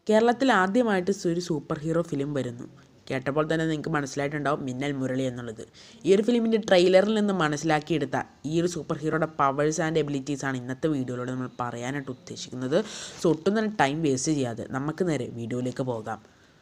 കേരളത്തിൽ ആദ്യമായിട്ട് ഒരു സൂപ്പർ ഹീറോ ഫിലിം വരുന്നു കേട്ടപ്പോൾ തന്നെ നിങ്ങൾക്ക് മനസ്സിലായിട്ടുണ്ടാവും മിന്നൽ മുരളി എന്നുള്ളത് ഈ ഒരു ഫിലിമിൻ്റെ ട്രെയിലറിൽ നിന്ന് മനസ്സിലാക്കിയെടുത്ത ഈ ഒരു സൂപ്പർ ഹീറോയുടെ പവേഴ്സ് ആൻഡ് എബിലിറ്റീസ് ആണ് ഇന്നത്തെ വീഡിയോയിലൂടെ നമ്മൾ പറയാനായിട്ട് ഉദ്ദേശിക്കുന്നത് സോ ഒട്ടും തന്നെ ടൈം വേസ്റ്റ് ചെയ്യാതെ നമുക്ക് നേരെ വീഡിയോയിലേക്ക് പോകാം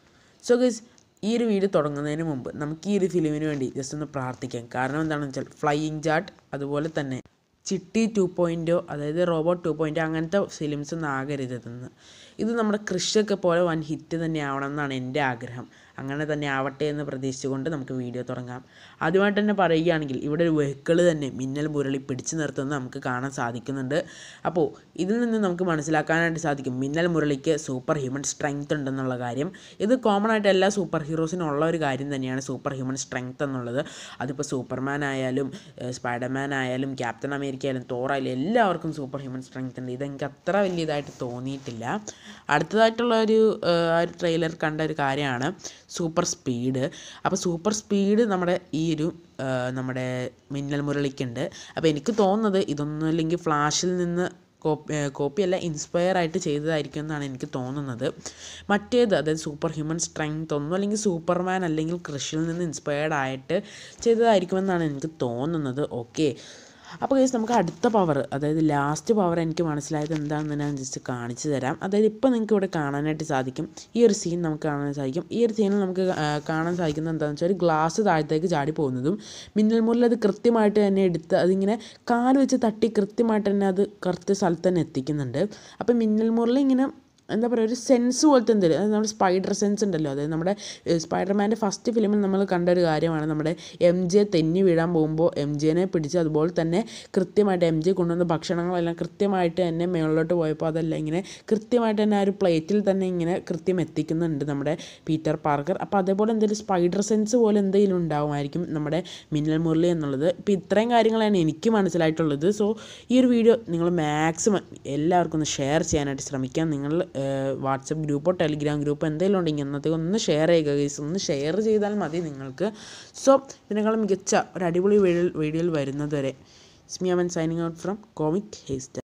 സോ ഗൈസ് ഈ ഒരു വീഡിയോ തുടങ്ങുന്നതിന് മുമ്പ് നമുക്ക് ഈ ഒരു ഫിലിമിന് വേണ്ടി ജസ്റ്റ് ഒന്ന് പ്രാർത്ഥിക്കാം കാരണം എന്താണെന്ന് വെച്ചാൽ ഫ്ലൈയിങ് ജാട്ട് അതുപോലെ തന്നെ ചിട്ടി ടു പോയിൻറ്റോ അതായത് റോബോട്ട് ടു പോയിൻറ്റോ അങ്ങനത്തെ ഫിലിംസ് ഒന്നും ആകരുത് ഇതെന്ന് ഇത് നമ്മുടെ കൃഷിയൊക്കെ പോലെ വൻ ഹിറ്റ് തന്നെ ആവണം എന്നാണ് എൻ്റെ ആഗ്രഹം അങ്ങനെ തന്നെ ആവട്ടെ എന്ന് പ്രതീക്ഷിച്ചുകൊണ്ട് നമുക്ക് വീഡിയോ തുടങ്ങാം ആദ്യമായിട്ട് തന്നെ പറയുകയാണെങ്കിൽ ഇവിടെ ഒരു വെഹിക്കിൾ തന്നെ മിന്നൽ മുരളി പിടിച്ചു നിർത്തുന്നത് നമുക്ക് കാണാൻ സാധിക്കുന്നുണ്ട് അപ്പോൾ ഇതിൽ നിന്ന് നമുക്ക് മനസ്സിലാക്കാനായിട്ട് സാധിക്കും മിന്നൽ മുരളിക്ക് സൂപ്പർ ഹ്യൂമൻ സ്ട്രെങ്ത് ഉണ്ടെന്നുള്ള കാര്യം ഇത് കോമൺ ആയിട്ട് എല്ലാ സൂപ്പർ ഹീറോസിനും ഉള്ള ഒരു കാര്യം തന്നെയാണ് സൂപ്പർ ഹ്യൂമൻ സ്ട്രെങ്ത് എന്നുള്ളത് അതിപ്പോൾ സൂപ്പർമാൻ ആയാലും സ്പൈഡർമാൻ ആയാലും ക്യാപ്റ്റൻ അമേരിക്ക ആയാലും തോറായാലും എല്ലാവർക്കും സൂപ്പർ ഹ്യൂമൻ സ്ട്രെങ്ത് ഉണ്ട് ഇതെനിക്ക് അത്ര വലിയ ഇതായിട്ട് തോന്നിയിട്ടില്ല അടുത്തതായിട്ടുള്ള ഒരു ആ ഒരു ട്രെയിലർ കണ്ട ഒരു കാര്യമാണ് സൂപ്പർ സ്പീഡ് അപ്പോൾ സൂപ്പർ സ്പീഡ് നമ്മുടെ ഈ ഒരു ആ, നമ്മുടെ മിന്നൽ മുരളിക്കുണ്ട് അപ്പോൾ എനിക്ക് തോന്നുന്നത് ഇതൊന്നും അല്ലെങ്കിൽ ഫ്ലാഷിൽ നിന്ന് കോപ്പി കോപ്പിയല്ല ഇൻസ്പയർ ആയിട്ട് ചെയ്തതായിരിക്കും എന്നാണ് എനിക്ക് തോന്നുന്നത് മറ്റേത് അതായത് സൂപ്പർ ഹ്യൂമൻ സ്ട്രെങ്ത് ഒന്നും അല്ലെങ്കിൽ സൂപ്പർമാൻ അല്ലെങ്കിൽ കൃഷിയിൽ നിന്ന് ഇൻസ്പയർഡ് ആയിട്ട് ചെയ്തതായിരിക്കുമെന്നാണ് എനിക്ക് തോന്നുന്നത് ഓക്കെ അപ്പോൾ കേസ് നമുക്ക് അടുത്ത പവർ അതായത് ലാസ്റ്റ് പവർ എനിക്ക് മനസ്സിലായത് എന്താണെന്ന് ഞാൻ ജസ്റ്റ് കാണിച്ചു തരാം അതായത് ഇപ്പോൾ നിങ്ങൾക്ക് ഇവിടെ കാണാനായിട്ട് സാധിക്കും ഈ ഒരു സീൻ നമുക്ക് കാണാൻ സാധിക്കും ഈ ഒരു സീനിൽ നമുക്ക് ആ, കാണാൻ സാധിക്കുന്നത് എന്താണെന്ന് വെച്ചാൽ ഒരു ഗ്ലാസ് താഴത്തേക്ക് ചാടി പോകുന്നതും മിന്നൽ മുറിൽ അത് കൃത്യമായിട്ട് തന്നെ എടുത്ത് അതിങ്ങനെ കാല് വെച്ച് തട്ടി കൃത്യമായിട്ട് തന്നെ അത് കറക്റ്റ് സ്ഥലത്ത് തന്നെ എത്തിക്കുന്നുണ്ട് അപ്പോൾ മിന്നൽ മുറിൽ ഇങ്ങനെ എന്താ പറയുക ഒരു സെൻസ് പോലത്തെ എന്തെങ്കിലും അതായത് നമ്മുടെ സ്പൈഡർ സെൻസ് ഉണ്ടല്ലോ അതായത് നമ്മുടെ സ്പൈഡർമാൻ്റെ ഫസ്റ്റ് ഫിലിമിൽ നമ്മൾ കണ്ട ഒരു കാര്യമാണ് നമ്മുടെ എം ജെ തെന്നി വീഴാൻ പോകുമ്പോൾ എം ജെനെ പിടിച്ച് അതുപോലെ തന്നെ കൃത്യമായിട്ട് എം ജെ കൊണ്ടുവന്ന ഭക്ഷണങ്ങളെല്ലാം കൃത്യമായിട്ട് തന്നെ മുകളിലോട്ട് പോയപ്പോൾ അതെല്ലാം ഇങ്ങനെ കൃത്യമായിട്ട് തന്നെ ആ ഒരു പ്ലേറ്റിൽ തന്നെ ഇങ്ങനെ കൃത്യം എത്തിക്കുന്നുണ്ട് നമ്മുടെ പീറ്റർ പാർക്കർ അപ്പോൾ അതേപോലെ എന്തെങ്കിലും സ്പൈഡർ സെൻസ് പോലെ എന്തെങ്കിലും ഉണ്ടാവുമായിരിക്കും നമ്മുടെ മിന്നൽ മുരളി എന്നുള്ളത് ഇപ്പോൾ ഇത്രയും കാര്യങ്ങളാണ് എനിക്ക് മനസ്സിലായിട്ടുള്ളത് സോ ഈ ഒരു വീഡിയോ നിങ്ങൾ മാക്സിമം എല്ലാവർക്കും ഒന്ന് ഷെയർ ചെയ്യാനായിട്ട് ശ്രമിക്കാം നിങ്ങൾ വാട്സപ്പ് ഗ്രൂപ്പോ ടെലിഗ്രാം ഗ്രൂപ്പോ എന്തെങ്കിലും ഉണ്ടെങ്കിൽ അന്നത്തേക്ക് ഒന്ന് ഷെയർ ചെയ്യുക ഗൈസ് ഒന്ന് ഷെയർ ചെയ്താൽ മതി നിങ്ങൾക്ക് സോ ഇതിനേക്കാളും മികച്ച ഒരു അടിപൊളി വീഡിയോ വീഡിയോയിൽ വരുന്നത് വരെ സ്മിയാമൻ സൈനിങ് ഔട്ട് ഫ്രം കോമിക് ഹേസ്റ്റർ